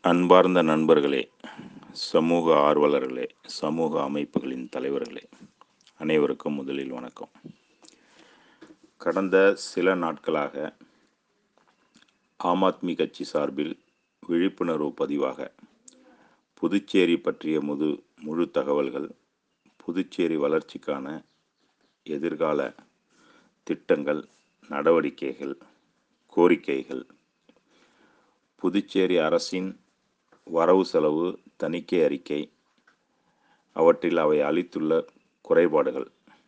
அன்பார்ந்த நண்பர்களே சமூக ஆர்வலர்களே சமூக அமைப்புகளின் தலைவர்களே அனைவருக்கும் முதலில் வணக்கம் கடந்த சில நாட்களாக ஆம் ஆத்மி கட்சி சார்பில் விழிப்புணர்வு பதிவாக புதுச்சேரி பற்றிய முது முழு தகவல்கள் புதுச்சேரி வளர்ச்சிக்கான எதிர்கால திட்டங்கள் நடவடிக்கைகள் கோரிக்கைகள் புதுச்சேரி அரசின் வரவு செலவு தணிக்கை அறிக்கை அவற்றில் அவை அளித்துள்ள குறைபாடுகள்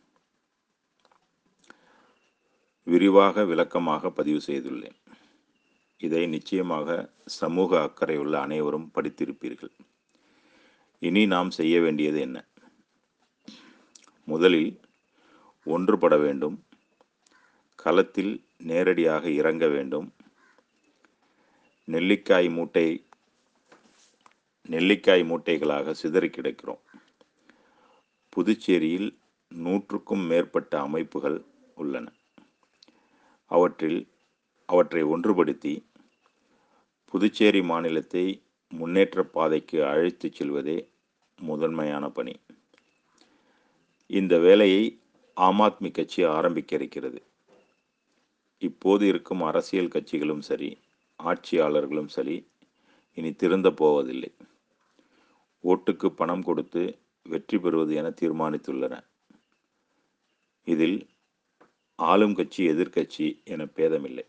விரிவாக விளக்கமாக பதிவு செய்துள்ளேன் இதை நிச்சயமாக சமூக அக்கறையுள்ள அனைவரும் படித்திருப்பீர்கள் இனி நாம் செய்ய வேண்டியது என்ன முதலில் ஒன்றுபட வேண்டும் களத்தில் நேரடியாக இறங்க வேண்டும் நெல்லிக்காய் மூட்டை நெல்லிக்காய் மூட்டைகளாக சிதறி கிடக்கிறோம் புதுச்சேரியில் நூற்றுக்கும் மேற்பட்ட அமைப்புகள் உள்ளன அவற்றில் அவற்றை ஒன்றுபடுத்தி புதுச்சேரி மாநிலத்தை முன்னேற்ற பாதைக்கு அழைத்துச் செல்வதே முதன்மையான பணி இந்த வேலையை ஆம் ஆத்மி கட்சி ஆரம்பிக்க இருக்கிறது இப்போது இருக்கும் அரசியல் கட்சிகளும் சரி ஆட்சியாளர்களும் சரி இனி திருந்த போவதில்லை ஓட்டுக்கு பணம் கொடுத்து வெற்றி பெறுவது என தீர்மானித்துள்ளன இதில் ஆளும் கட்சி எதிர்க்கட்சி என பேதமில்லை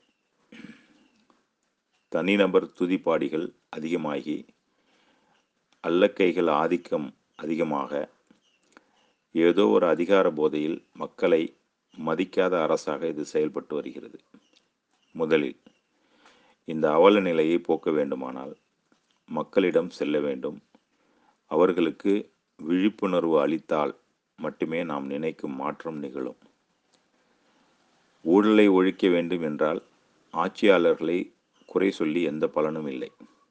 தனிநபர் துதிப்பாடிகள் அதிகமாகி அல்லக்கைகள் ஆதிக்கம் அதிகமாக ஏதோ ஒரு அதிகார போதையில் மக்களை மதிக்காத அரசாக இது செயல்பட்டு வருகிறது முதலில் இந்த அவல நிலையை போக்க வேண்டுமானால் மக்களிடம் செல்ல வேண்டும் அவர்களுக்கு விழிப்புணர்வு அளித்தால் மட்டுமே நாம் நினைக்கும் மாற்றம் நிகழும் ஊழலை ஒழிக்க வேண்டும் என்றால் ஆட்சியாளர்களை குறை சொல்லி எந்த பலனும் இல்லை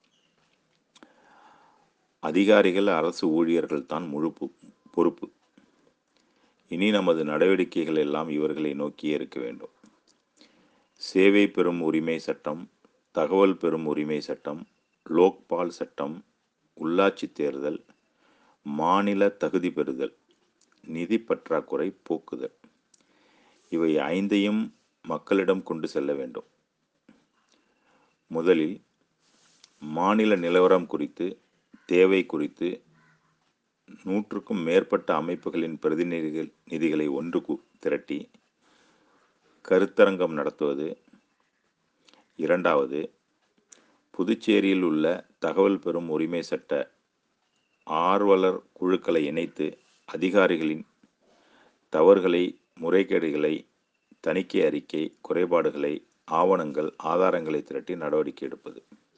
அதிகாரிகள் அரசு ஊழியர்கள் தான் முழு பொறுப்பு இனி நமது நடவடிக்கைகள் எல்லாம் இவர்களை நோக்கியே இருக்க வேண்டும் சேவை பெறும் உரிமை சட்டம் தகவல் பெறும் உரிமை சட்டம் லோக்பால் சட்டம் உள்ளாட்சி தேர்தல் மாநில தகுதி பெறுதல் நிதி பற்றாக்குறை போக்குதல் இவை ஐந்தையும் மக்களிடம் கொண்டு செல்ல வேண்டும் முதலில் மாநில நிலவரம் குறித்து தேவை குறித்து நூற்றுக்கும் மேற்பட்ட அமைப்புகளின் பிரதிநிதிகள் நிதிகளை ஒன்று திரட்டி கருத்தரங்கம் நடத்துவது இரண்டாவது புதுச்சேரியில் உள்ள தகவல் பெறும் உரிமை சட்ட ஆர்வலர் குழுக்களை இணைத்து அதிகாரிகளின் தவறுகளை முறைகேடுகளை தணிக்கை அறிக்கை குறைபாடுகளை ஆவணங்கள் ஆதாரங்களை திரட்டி நடவடிக்கை எடுப்பது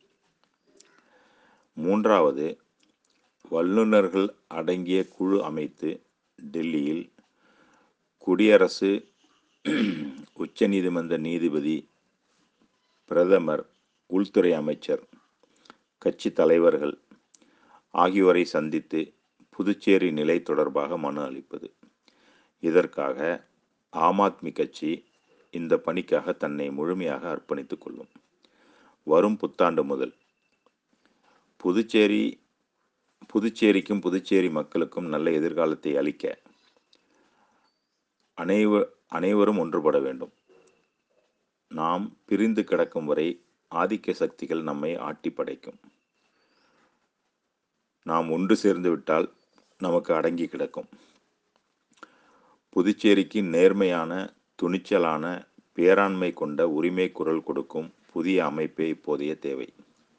மூன்றாவது வல்லுநர்கள் அடங்கிய குழு அமைத்து டெல்லியில் குடியரசு உச்சநீதிமன்ற நீதிபதி பிரதமர் உள்துறை அமைச்சர் கட்சி தலைவர்கள் ஆகியோரை சந்தித்து புதுச்சேரி நிலை தொடர்பாக மனு அளிப்பது இதற்காக ஆம் ஆத்மி கட்சி இந்த பணிக்காக தன்னை முழுமையாக அர்ப்பணித்துக் கொள்ளும் வரும் புத்தாண்டு முதல் புதுச்சேரி புதுச்சேரிக்கும் புதுச்சேரி மக்களுக்கும் நல்ல எதிர்காலத்தை அளிக்க அனைவ அனைவரும் ஒன்றுபட வேண்டும் நாம் பிரிந்து கிடக்கும் வரை ஆதிக்க சக்திகள் நம்மை ஆட்டி படைக்கும் நாம் ஒன்று சேர்ந்து விட்டால் நமக்கு அடங்கி கிடக்கும் புதுச்சேரிக்கு நேர்மையான துணிச்சலான பேராண்மை கொண்ட உரிமை குரல் கொடுக்கும் புதிய அமைப்பே இப்போதைய தேவை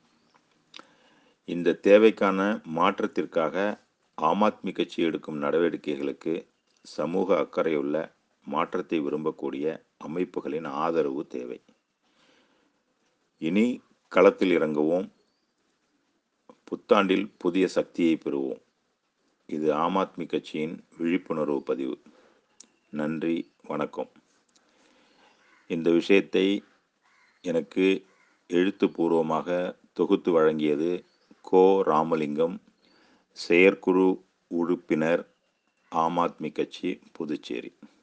இந்த தேவைக்கான மாற்றத்திற்காக ஆம் ஆத்மி கட்சி எடுக்கும் நடவடிக்கைகளுக்கு சமூக அக்கறையுள்ள மாற்றத்தை விரும்பக்கூடிய அமைப்புகளின் ஆதரவு தேவை இனி களத்தில் இறங்குவோம் புத்தாண்டில் புதிய சக்தியை பெறுவோம் இது ஆம் ஆத்மி கட்சியின் விழிப்புணர்வு பதிவு நன்றி வணக்கம் இந்த விஷயத்தை எனக்கு எழுத்துப்பூர்வமாக தொகுத்து வழங்கியது கோ ராமலிங்கம் செயற்குழு உறுப்பினர் ஆம் ஆத்மி கட்சி புதுச்சேரி